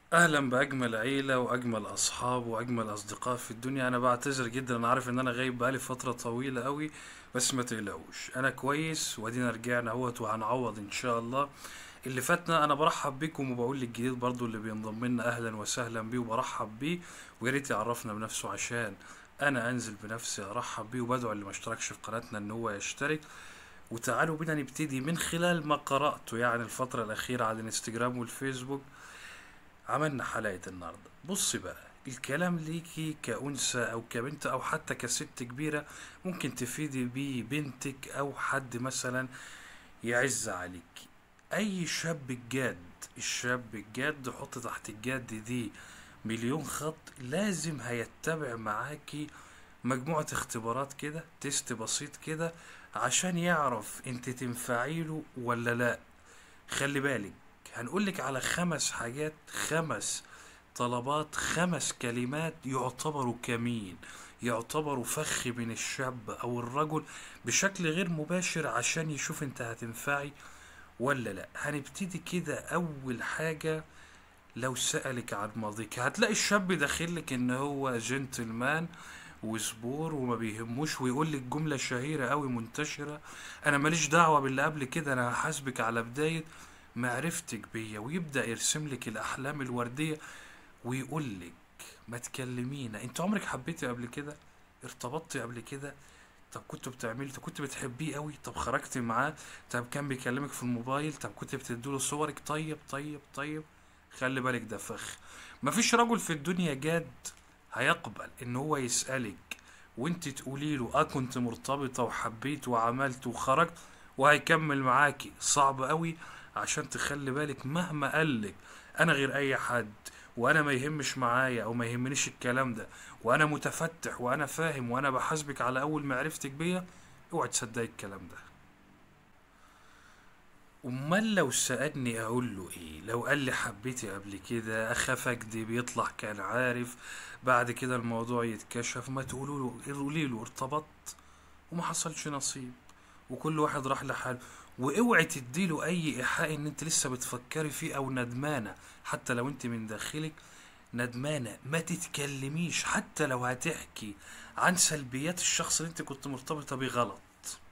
اهلا باجمل عيله واجمل اصحاب واجمل اصدقاء في الدنيا انا بعتذر جدا انا عارف ان انا غايب بقالي فتره طويله قوي بس ما تقلقوش انا كويس وادينا رجعنا اهوت وهنعوض ان شاء الله اللي فاتنا انا برحب بيكم وبقول للجديد برضو اللي بينضم لنا اهلا وسهلا بيه وبرحب بيه ويا ريت يعرفنا بنفسه عشان انا انزل بنفسي ارحب بيه وبدعو اللي ما اشتركش في قناتنا ان هو يشترك وتعالوا بينا نبتدي من خلال ما قرأته يعني الفترة الأخيرة على الانستجرام والفيسبوك عملنا حلقة النهاردة بص بقى الكلام ليكي كأنثى أو كبنت أو حتى كست كبيرة ممكن تفيدي بيه بنتك أو حد مثلا يعز عليك أي شاب الجاد الشاب الجاد حط تحت الجاد دي مليون خط لازم هيتبع معاكي مجموعة اختبارات كده تيست بسيط كده عشان يعرف انت تنفعي له ولا لا خلي بالك هنقولك على خمس حاجات خمس طلبات خمس كلمات يعتبروا كمين يعتبروا فخ من الشاب او الرجل بشكل غير مباشر عشان يشوف انت هتنفعي ولا لا هنبتدي كده اول حاجة لو سألك عن ماضيك هتلاقي الشاب داخلك ان هو جنتلمان وصبور وما بيهموش ويقول لك جملة شهيرة قوي منتشرة انا ماليش دعوة باللي قبل كده انا هحاسبك على بداية معرفتك بيا ويبدأ يرسم لك الاحلام الوردية ويقول لك ما تكلمينا انت عمرك حبيتي قبل كده ارتبطتي قبل كده طب كنت بتعملي طب كنت بتحبيه قوي طب خرجتي معاه طب كان بيكلمك في الموبايل طب كنت بتديله صورك طيب طيب طيب خلي بالك ده فخ مفيش رجل في الدنيا جاد هيقبل ان هو يسألك وانت تقولي له اه كنت مرتبطة وحبيت وعملت وخرجت وهيكمل معاكي صعب قوي عشان تخلي بالك مهما قالك انا غير اي حد وانا ما يهمش معايا او ما يهمنيش الكلام ده وانا متفتح وانا فاهم وانا بحاسبك على اول معرفتك بيا اوعي تصدقي الكلام ده امال لو سألني اقول له ايه لو قال لي حبيتي قبل كده اخاف اكدب يطلع كان عارف بعد كده الموضوع يتكشف ما تقولوا له قولي له ارتبطت وما حصلش نصيب وكل واحد راح لحاله واوعي تديله اي ايحاء ان انت لسه بتفكري فيه او ندمانه حتى لو انت من داخلك ندمانه ما تتكلميش حتى لو هتحكي عن سلبيات الشخص اللي انت كنت مرتبطه بيه غلط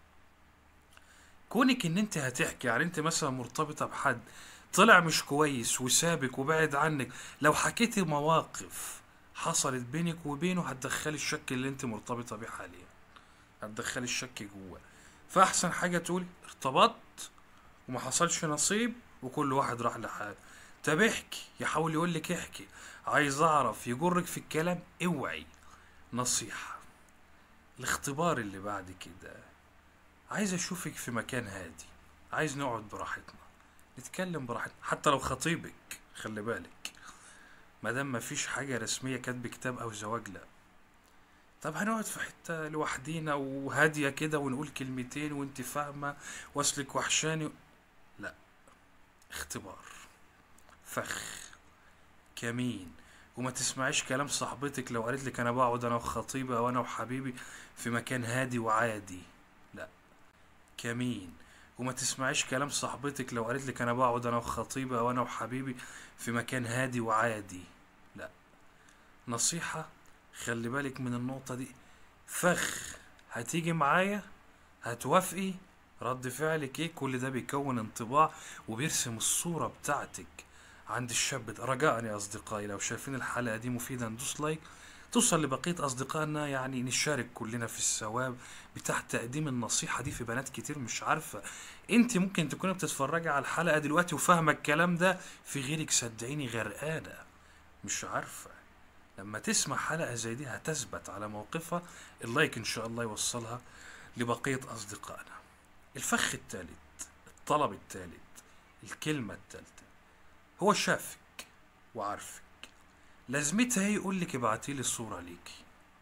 كونك ان انت هتحكي يعني انت مثلا مرتبطه بحد طلع مش كويس وسابك وبعد عنك لو حكيتي مواقف حصلت بينك وبينه هتدخلي الشك اللي انت مرتبطه بيه حاليا هتدخلي الشك جوه فاحسن حاجه تقولي ارتبطت وما حصلش نصيب وكل واحد راح لحاله طب احكي يحاول يقول لك احكي عايز اعرف يجرك في الكلام اوعي نصيحه الاختبار اللي بعد كده عايز اشوفك في مكان هادي عايز نقعد براحتنا نتكلم براحتنا حتى لو خطيبك خلي بالك مادام مفيش حاجة رسمية كاتب كتاب او زواج لا طب هنقعد في حتة لوحدينا وهادية كده ونقول كلمتين وانت فاهمة واصلك وحشاني لا اختبار فخ كمين وما تسمعيش كلام صاحبتك لو قالت لك انا بقعد انا وخطيبي او انا وحبيبي في مكان هادي وعادي لا كمين وما تسمعيش كلام صاحبتك لو قالت لك انا بقعد انا وخطيبي او انا وحبيبي في مكان هادي وعادي لا نصيحة خلي بالك من النقطة دي فخ هتيجي معايا هتوافقي رد فعلك ايه كل ده بيكون انطباع وبيرسم الصورة بتاعتك عند الشاب ده رجاء يا اصدقائي لو شايفين الحلقة دي مفيدة ندوس لايك توصل لبقية أصدقائنا يعني نشارك كلنا في الثواب بتاع تقديم النصيحة دي في بنات كتير مش عارفة انت ممكن تكوني بتتفرجي على الحلقة دلوقتي وفاهمة الكلام ده في غيرك صدقيني غرقانة مش عارفة لما تسمع حلقة زي دي هتثبت على موقفها اللايك إن شاء الله يوصلها لبقية أصدقائنا الفخ التالت الطلب التالت الكلمة التالتة هو شافك وعارفك لازمتها ايه يقول لك ابعتي لي الصورة ليكي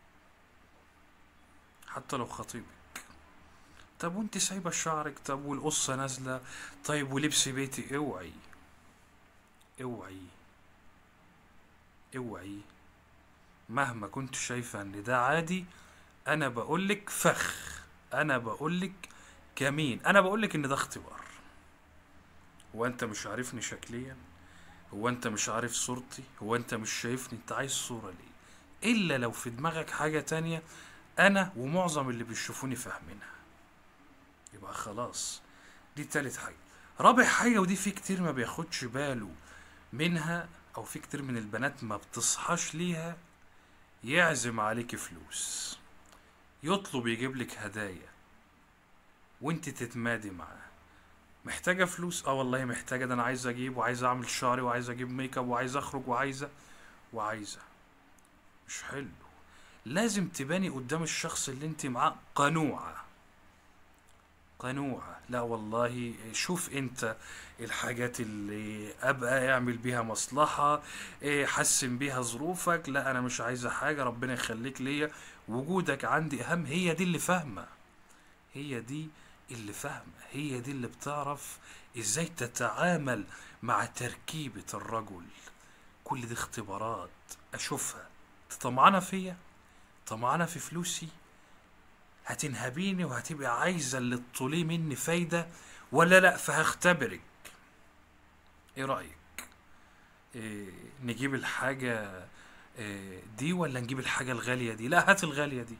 حتى لو خطيبك طب وانت سايبة شعرك طب والقصة نازلة طيب ولبس بيتي اوعي اوعي اوعي مهما كنت شايفة ان ده عادي انا بقولك فخ انا بقولك كمين انا بقولك ان ده اختبار وانت مش عارفني شكليا هو انت مش عارف صورتي هو انت مش شايفني انت عايز صورة ليه الا لو في دماغك حاجة تانية انا ومعظم اللي بيشوفوني فاهمينها يبقى خلاص دي تالت حاجة رابع حاجة ودي في كتير ما بياخدش باله منها او في كتير من البنات ما بتصحاش ليها يعزم عليك فلوس يطلب يجيب لك هدايا وانت تتمادي معاه محتاجة فلوس اه والله محتاجة ده انا عايز اجيب وعايز اعمل شعري وعايز اجيب ميك اب وعايز اخرج وعايزة وعايزة مش حلو لازم تباني قدام الشخص اللي انت معاه قنوعة قنوعة لا والله شوف انت الحاجات اللي ابقى اعمل بيها مصلحة إيه، حسن بيها ظروفك لا انا مش عايزة حاجة ربنا يخليك ليا وجودك عندي اهم هي دي اللي فاهمة هي دي اللي فاهمة هي دي اللي بتعرف ازاي تتعامل مع تركيبة الرجل كل دي اختبارات اشوفها انت طمعانة فيا طمعانة في فلوسي هتنهبيني وهتبقى عايزة اللي تطوليه مني فايدة ولا لا فهختبرك ايه رأيك إيه نجيب الحاجة إيه دي ولا نجيب الحاجة الغالية دي لا هات الغالية دي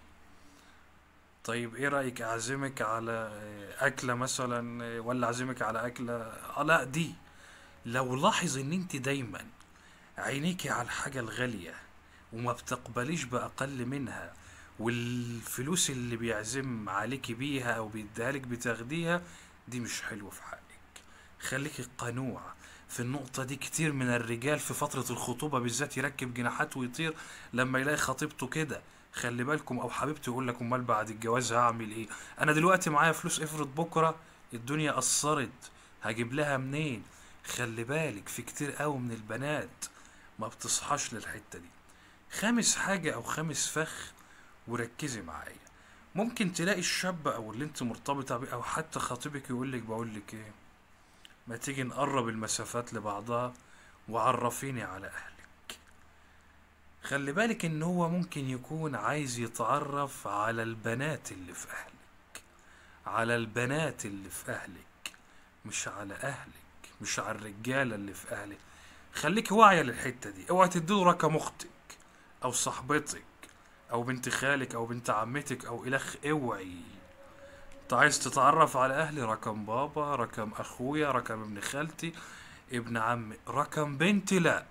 طيب ايه رأيك اعزمك على إيه، اكلة مثلا إيه، ولا اعزمك على اكلة آه لا دي لو لاحظ ان انت دايما عينيكي على الحاجة الغالية وما بتقبليش بأقل منها والفلوس اللي بيعزم عليكي بيها او بيديها لك بتاخديها دي مش حلوة في حقك خليكي قنوعة في النقطة دي كتير من الرجال في فترة الخطوبة بالذات يركب جناحات ويطير لما يلاقي خطيبته كده خلي بالكم او حبيبته يقول لك امال بعد الجواز هعمل ايه انا دلوقتي معايا فلوس افرض بكرة الدنيا قصرت هجيب لها منين خلي بالك في كتير قوي من البنات ما بتصحاش للحتة دي خامس حاجة او خامس فخ وركزي معايا ممكن تلاقي الشاب او اللي انت مرتبطة بيه او حتى خطيبك يقولك بقولك ايه ما تيجي نقرب المسافات لبعضها وعرفيني على اهلك خلي بالك ان هو ممكن يكون عايز يتعرف على البنات اللي في اهلك على البنات اللي في اهلك مش على اهلك مش على الرجالة اللي في اهلك خليك واعية للحتة دي اوعى تديله رقم اختك او صاحبتك او بنت خالك او بنت عمتك او الخ اوعي انت عايز تتعرف على اهلي رقم بابا رقم اخويا رقم ابن خالتي ابن عمي رقم بنتي لا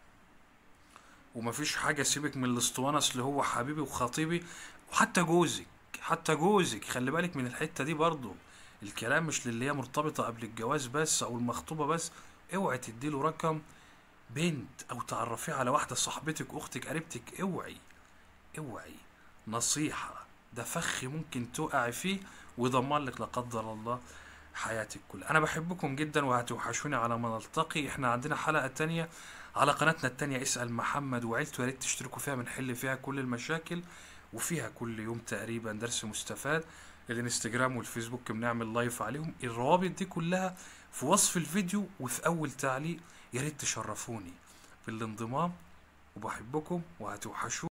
ومفيش حاجة سيبك من الاسطوانة اللي هو حبيبي وخطيبي وحتى جوزك حتى جوزك خلي بالك من الحتة دي برضو الكلام مش للي هي مرتبطة قبل الجواز بس او المخطوبة بس اوعي تديله رقم بنت او تعرفيه على واحدة صاحبتك اختك قريبتك اوعي اوعي نصيحة ده فخ ممكن تقع فيه ويدمر لك لا قدر الله حياتك كلها انا بحبكم جدا وهتوحشوني على ما نلتقي احنا عندنا حلقة تانية على قناتنا التانية اسأل محمد وعيلته يا ريت تشتركوا فيها بنحل فيها كل المشاكل وفيها كل يوم تقريبا درس مستفاد الانستجرام والفيسبوك بنعمل لايف عليهم الروابط دي كلها في وصف الفيديو وفي اول تعليق يا ريت تشرفوني بالانضمام وبحبكم وهتوحشوني